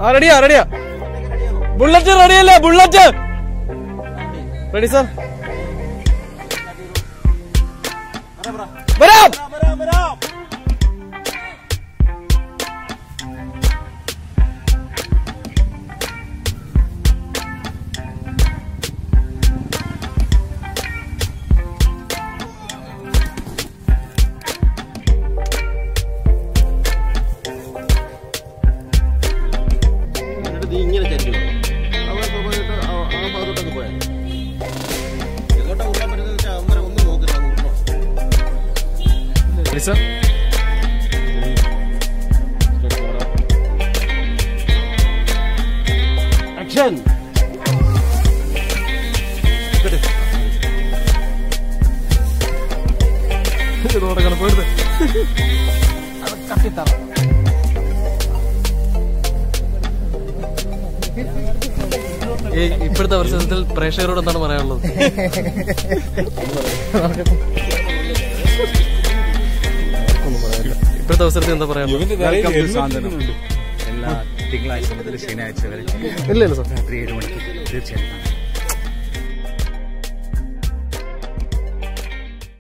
ആ റെഡിയാ റെഡിയാ ബുള്ളറ്റ് റെഡിയല്ലേ ബുള്ളറ്റ് റെഡി സാർ വരാം എന്നിട്ട് നീ ഇങ്ങനെ ചരിക്കണം അവൻ പോയിട്ട് ആ ആ ഭാഗത്തോട്ടൊക്കെ പോയാൽ എങ്ങോട്ടാ ഉരുളാൻ പറ്റുന്നത് വെച്ചാൽ അന്നേരം ഒന്നും നോക്കില്ല അങ്ങ് ഉരുളണം റെഡി സാർ ആക്ഷൻ റോഡൊക്കെ പോയിട്ട് ഈ ഇപ്പോഴത്തെ അവസരത്തിൽ പ്രേക്ഷകരോട് എന്താണ് പറയാനുള്ളത് ഇപ്പോഴത്തെ അവസരത്തിൽ എന്താ പറയാനുള്ളത് വെൽക്കം ടു സാന്ത്വനം എല്ലാ തിങ്കളാഴ്ച മുതൽ ശനിയാഴ്ച വരെ ഇല്ല ഇല്ല സാർ രാത്രി ഏഴ് മണിക്ക് തീർച്ചയായും കാണാം